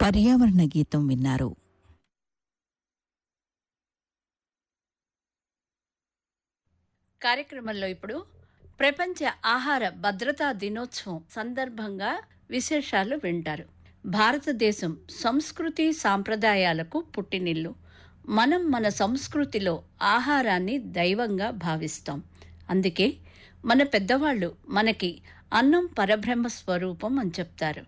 పర్యావరణ గీతం విన్నారు కార్యక్రమంలో ఇప్పుడు ప్రపంచ ఆహార భద్రతా దినోత్సవం సందర్భంగా విశేషాలు వింటారు భారతదేశం సంస్కృతి సాంప్రదాయాలకు పుట్టినిల్లు మనం మన సంస్కృతిలో ఆహారాన్ని దైవంగా భావిస్తాం అందుకే మన పెద్దవాళ్ళు మనకి అన్నం పరబ్రహ్మ స్వరూపం అని చెప్తారు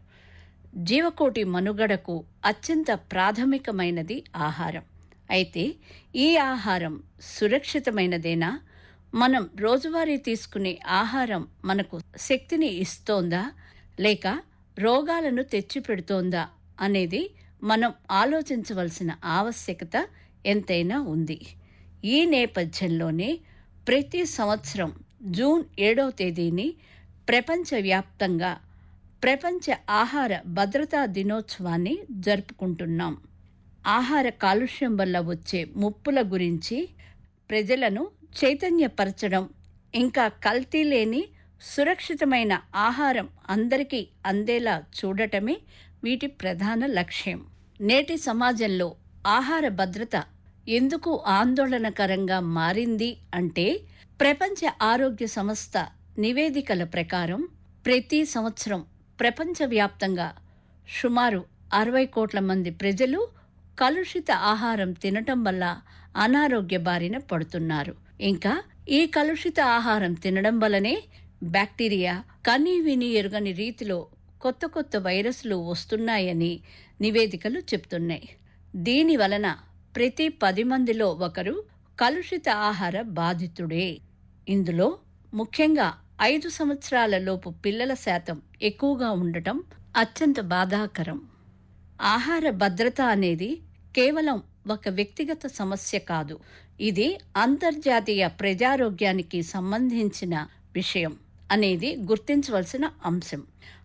జీవకోటి మనుగడకు అత్యంత ప్రాథమికమైనది ఆహారం అయితే ఈ ఆహారం సురక్షితమైనదేనా మనం రోజువారీ తీసుకునే ఆహారం మనకు శక్తిని ఇస్తోందా లేక రోగాలను తెచ్చిపెడుతోందా అనేది మనం ఆలోచించవలసిన ఆవశ్యకత ఎంతైనా ఉంది ఈ నేపథ్యంలోనే ప్రతి సంవత్సరం జూన్ ఏడవ తేదీని ప్రపంచవ్యాప్తంగా ప్రపంచ ఆహార భద్రతా దినోత్సవాన్ని జరుపుకుంటున్నాం ఆహార కాలుష్యం వల్ల వచ్చే ముప్పుల గురించి ప్రజలను చైతన్యపరచడం ఇంకా కల్తీ లేని సురక్షితమైన ఆహారం అందరికీ అందేలా చూడటమే వీటి ప్రధాన లక్ష్యం నేటి సమాజంలో ఆహార భద్రత ఎందుకు ఆందోళనకరంగా మారింది అంటే ప్రపంచ ఆరోగ్య సంస్థ నివేదికల ప్రకారం ప్రతి సంవత్సరం ప్రపంచవ్యాప్తంగా సుమారు అరవై కోట్ల మంది ప్రజలు కలుషిత ఆహారం తినటం వల్ల అనారోగ్య బారిన పడుతున్నారు ఇంకా ఈ కలుషిత ఆహారం తినడం వల్లనే బ్యాక్టీరియా కనీ విని ఎరుగని రీతిలో కొత్త కొత్త వైరస్లు వస్తున్నాయని నివేదికలు చెప్తున్నాయి దీని వలన ప్రతి పది మందిలో ఒకరు కలుషిత ఆహార బాధితుడే ఇందులో ముఖ్యంగా ఐదు సంవత్సరాల లోపు పిల్లల శాతం ఎక్కువగా ఉండటం అత్యంత బాధాకరం ఆహార భద్రత అనేది కేవలం ఒక వ్యక్తిగత సమస్య కాదు ఇది అంతర్జాతీయ ప్రజారోగ్యానికి సంబంధించిన విషయం అనేది గుర్తించవలసిన అంశం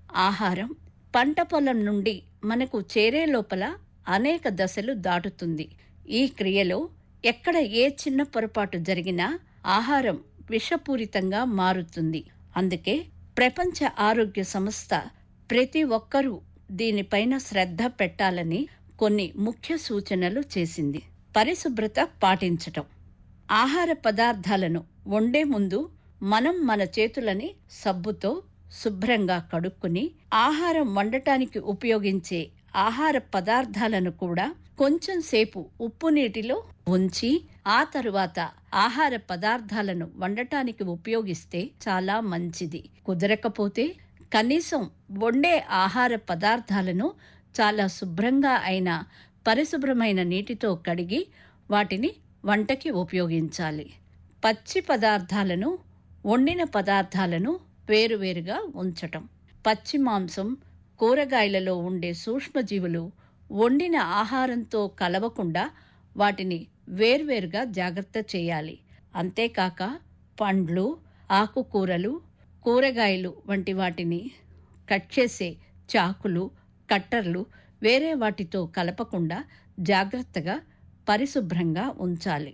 ఆహారం పంట పొలం నుండి మనకు చేరే లోపల అనేక దశలు దాటుతుంది ఈ క్రియలో ఎక్కడ ఏ చిన్న పొరపాటు జరిగినా ఆహారం విషపూరితంగా మారుతుంది అందుకే ప్రపంచ ఆరోగ్య సంస్థ ప్రతి ఒక్కరూ దీనిపైన శ్రద్ధ పెట్టాలని కొన్ని ముఖ్య సూచనలు చేసింది పరిశుభ్రత పాటించటం ఆహార పదార్థాలను వండే ముందు మనం మన చేతులని సబ్బుతో శుభ్రంగా కడుక్కుని ఆహారం వండటానికి ఉపయోగించే ఆహార పదార్థాలను కూడా కొంచెం సేపు ఉప్పు నీటిలో ఉంచి ఆ తరువాత ఆహార పదార్థాలను వండటానికి ఉపయోగిస్తే చాలా మంచిది కుదరకపోతే కనీసం వండే ఆహార పదార్థాలను చాలా శుభ్రంగా అయిన పరిశుభ్రమైన నీటితో కడిగి వాటిని వంటకి ఉపయోగించాలి పచ్చి పదార్థాలను వండిన పదార్థాలను వేరువేరుగా ఉంచటం పచ్చి మాంసం కూరగాయలలో ఉండే సూక్ష్మజీవులు వండిన ఆహారంతో కలవకుండా వాటిని వేర్వేరుగా జాగ్రత్త చేయాలి అంతేకాక పండ్లు ఆకుకూరలు కూరగాయలు వంటి వాటిని కట్ చేసే చాకులు కట్టర్లు వేరే వాటితో కలపకుండా జాగ్రత్తగా పరిశుభ్రంగా ఉంచాలి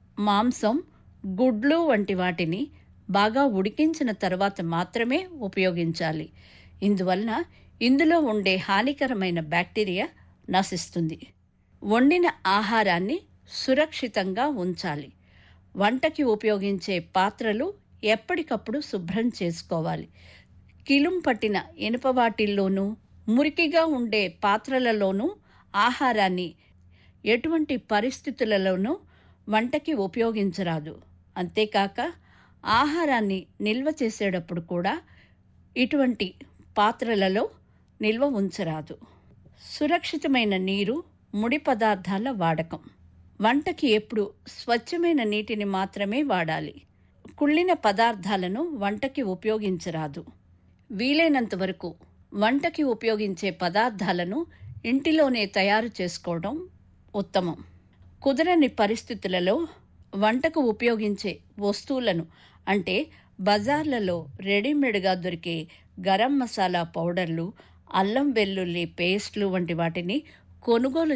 మాంసం గుడ్లు వంటి వాటిని బాగా ఉడికించిన తర్వాత మాత్రమే ఉపయోగించాలి ఇందువలన ఇందులో ఉండే హానికరమైన బ్యాక్టీరియా నశిస్తుంది వండిన ఆహారాన్ని సురక్షితంగా ఉంచాలి వంటకి ఉపయోగించే పాత్రలు ఎప్పటికప్పుడు శుభ్రం చేసుకోవాలి కిలుం పట్టిన ఇనుప వాటిల్లోనూ మురికిగా ఉండే పాత్రలలోనూ ఆహారాన్ని ఎటువంటి పరిస్థితులలోనూ వంటకి ఉపయోగించరాదు అంతేకాక ఆహారాన్ని నిల్వ చేసేటప్పుడు కూడా ఇటువంటి పాత్రలలో నిల్వ ఉంచరాదు సురక్షితమైన నీరు ముడి పదార్థాల వాడకం వంటకి ఎప్పుడు స్వచ్ఛమైన నీటిని మాత్రమే వాడాలి కుళ్ళిన పదార్థాలను వంటకి ఉపయోగించరాదు వీలైనంత వరకు వంటకి ఉపయోగించే పదార్థాలను ఇంటిలోనే తయారు చేసుకోవడం ఉత్తమం కుదరని పరిస్థితులలో వంటకు ఉపయోగించే వస్తువులను అంటే బజార్లలో రెడీమేడ్గా దొరికే గరం మసాలా పౌడర్లు అల్లం వెల్లుల్లి పేస్ట్లు వంటి వాటిని కొనుగోలు